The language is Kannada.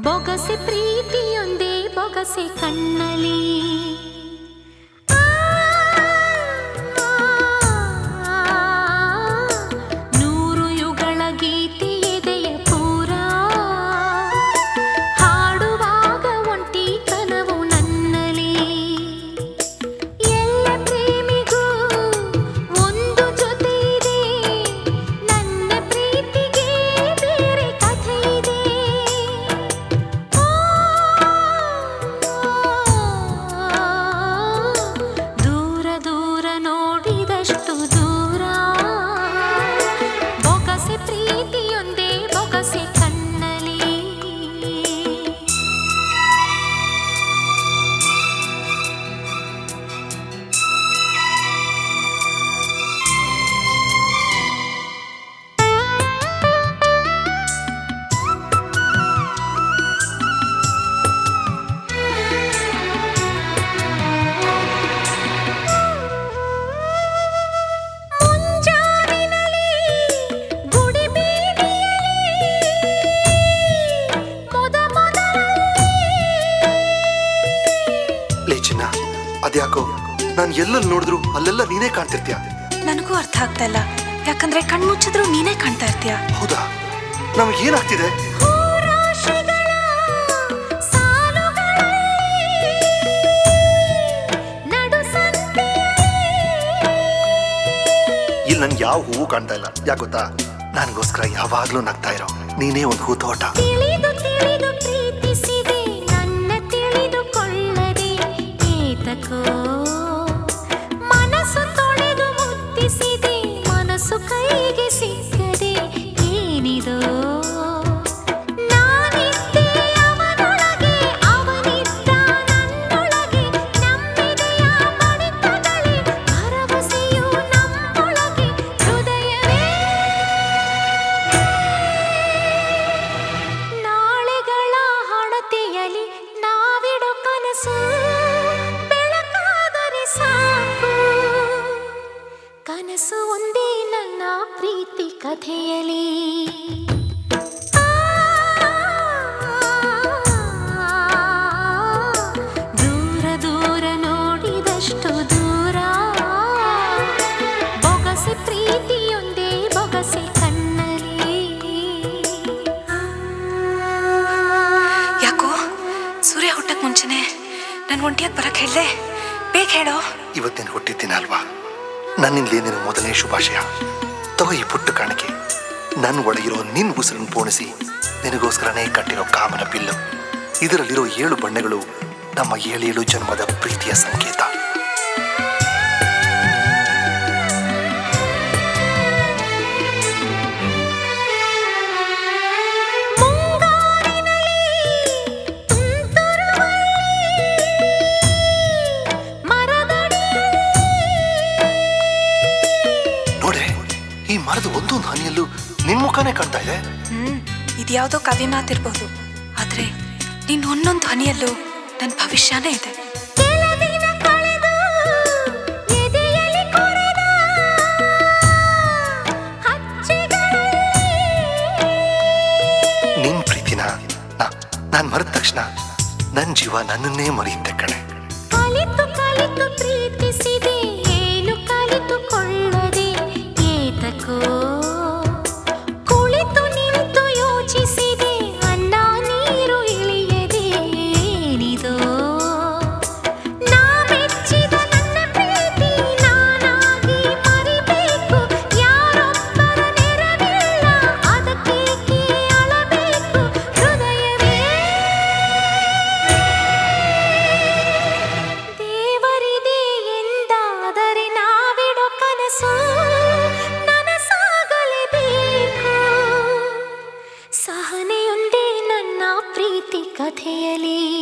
ಬೊಗಸೆ ಪ್ರೀತಿಯೊಂದೇ ಬೊಗಸೆ ಕಣ್ಣಲಿ ನೂರು ಯುಗಳ ಗೀತೆ ಎದೆಯ ಪೂರ ಹಾಡುವಾಗ ಒಂಟಿ ಕನವು ನನ್ನಲಿ ಎಲ್ಲ ಪ್ರೇಮಿಗೂ ಒಂದು ಜೊತೆ ಇದೆ ನನ್ನ ಪ್ರೀತಿಗೆ ಬೇರೆ ಕಥೆ ಇದೆ ದೂರ ದೂರ ನೋಡಿದಷ್ಟು ದೂರ ಬೊಗಸೆ ಪ್ರೀತಿಯೊಂದೇ ಬೊಗಸೆ ಕಣ್ಣಲಿ ಮುಂಜಾವಿನಲ್ಲಿ ಗುಡಿ ಬೀದಿಯಲ್ಲಿ ಮೊದ ಲೇ ಚಿನ್ನ ಅದ್ಯಾಕೋ ನಾನು ಎಲ್ಲೆಲ್ಲಿ ನೋಡಿದ್ರು ಅಲ್ಲೆಲ್ಲ ನೀನೇ ಕಾಣ್ತಿರ್ತೀಯ ನನಗೂ ಅರ್ಥ ಆಗ್ತಾ ಇಲ್ಲ ಯಾಕಂದ್ರೆ ಕಣ್ಮುಚ್ಚಿದ್ರು ನೀನೇ ಕಾಣ್ತಾ ಇರ್ತೀಯ ಹೌದಾ ನಮಗೆ ಏನಾಗ್ತಿದೆ ಹೂರಾಶಿಗಳ ಸಾಲುಗಳಲ್ಲಿ ನಡು ಇಲ್ಲಿ ನನ್ಗೆ ಯಾವ ಹೂವು ಕಾಣ್ತಾ ಇಲ್ಲ ಯಾಕೆ ಗೊತ್ತಾ ನನಗೋಸ್ಕರ ಯಾವಾಗ್ಲೂ ನಗ್ತಾ ಇರೋ ನೀನೇ ಒಂದು ಹೂ ತೋಟ ತಿಳಿದು ತಿಳಿದು ಪ್ರೀತಿಸಿದೆ ನನ್ನ ತಿಳಿದುಕೊಳ್ಳದೆ ಏತಕೋ ಮನಸ್ಸು ತೊಳೆದು ಮುತ್ತಿಸಿದೆ ಮನಸ್ಸು ಕೈಗೆ ಸಿಕ್ಕದೆ ಏನಿದೋ ನಾನಿದ್ದೆ ಅವನೊಳಗೆ ಅವನಿದ್ದ ನನ್ನೊಳಗೆ ನಮ್ಮೆದೆಯ ಬಡಿತಗಳೇ ಭರವಸೆಯು ನಮ್ಮೊಳಗೆ ಹೃದಯವೇ ನಾಳೆಗಳ ಹಣತೆಯಲಿ ನಾವಿಡೋ ಕನಸು ಬೆಳಕಾದರೆ ಸಾಕು ಕನಸು ಒಂದೇ ನನ್ನ ಪ್ರೀತಿ ಕಥೆಯಲಿ ದೂರ ದೂರ ನೋಡಿದಷ್ಟು ದೂರ ಬೊಗಸೆ ಪ್ರೀತಿಯೊಂದೇ ಬೊಗಸೆ ಕಣ್ಣಲಿ ಯಾಕೋ ಸೂರ್ಯ ಹುಟ್ಟಕ್ ಮುಂಚೆನೆ ನನ್ ಒಂಟಿಯಾಗಿ ಬರಕ್ ಹೇಳ್ದೆ ಬೇಗ ಹೇಳೋ ಇವತ್ತಿನ ಹುಟ್ಟಿದ್ದೀನ ಅಲ್ವಾ ನನ್ನಿಂದಲೇ ನಿನ್ನ ಮೊದಲನೇ ಶುಭಾಶಯ ತಗೋ ಈ ಪುಟ್ಟ ಕಾಣಿಕೆ ನನ್ನ ಒಳಗಿರೋ ನಿನ್ ಉಸಿರನ್ನು ಪೋಣಿಸಿ ನಿನಗೋಸ್ಕರನೇ ಕಟ್ಟಿರೋ ಕಾಮನ ಬಿಲ್ಲು ಇದರಲ್ಲಿರೋ ಏಳು ಬಣ್ಣಗಳು ನಮ್ಮ ಏಳೇಳು ಜನ್ಮದ ಪ್ರೀತಿಯ ಸಂಕೇತ ನೋಡೆ ಈ ಮರದ ಒಂದೊಂದು ಹನಿಯಲ್ಲೂ ನಿನ್ ಮುಖನೇ ಕಾಣ್ತಾ ಇದೆ ಹ್ಮ್ ಇದ್ಯಾವುದೋ ಕವಿ ಮಾತಿರ್ಬೋದು ಆದ್ರೆ ನಿನ್ ಒಂದೊಂದು ಧ್ವನಿಯಲ್ಲೂ ನನ್ನ ಭವಿಷ್ಯನೇ ಇದೆ ಕೆಲದಿನ ಕಳೆದು ಎದೆಯಲ್ಲಿ ಕೊರೆದ ಹಚ್ಚೆಗಳಲ್ಲಿ ನಿನ್ ಪ್ರೀತಿನ ನಾನು ಮರೆದ ತಕ್ಷಣ ನನ್ನ ಜೀವ ನನ್ನನ್ನೇ ಮರೆಯುತ್ತೆ ಕಣೆ ಕಲಿತು ಕಲಿತು ಪ್ರೀತಿಸಿದೆ ಏನು ಕಲಿತುಕೊಳ್ಳದೆ ಏತಕೋ ಕುಳಿತು ನಿಂತು ಯೋಚಿಸಿದೆ ಅನ್ನ ನೀರು ಇಳಿಯದೆ ಏನಿದೋ ನಾ ಮೆಚ್ಚಿದ ನನ್ನ ಪ್ರೀತಿ ನಾನಾಗಿ ಮರಿಬೇಕು ಯಾರೊಬ್ಬರ ನೆರವಿಲ್ಲ ಅದಕ್ಕೇಕೆ ಅಳಬೇಕು ಹೃದಯವೇ ದೇವರಿದೆ ಎಂದಾದರೆ ನಾವಿಡೋ ಕನಸು ನನಸಾಗಲೇಬೇಕು ಸಹನೆಯೊಂದೇ ನನ್ನ ಪ್ರೀತಿ ಕಥೆಯಲಿ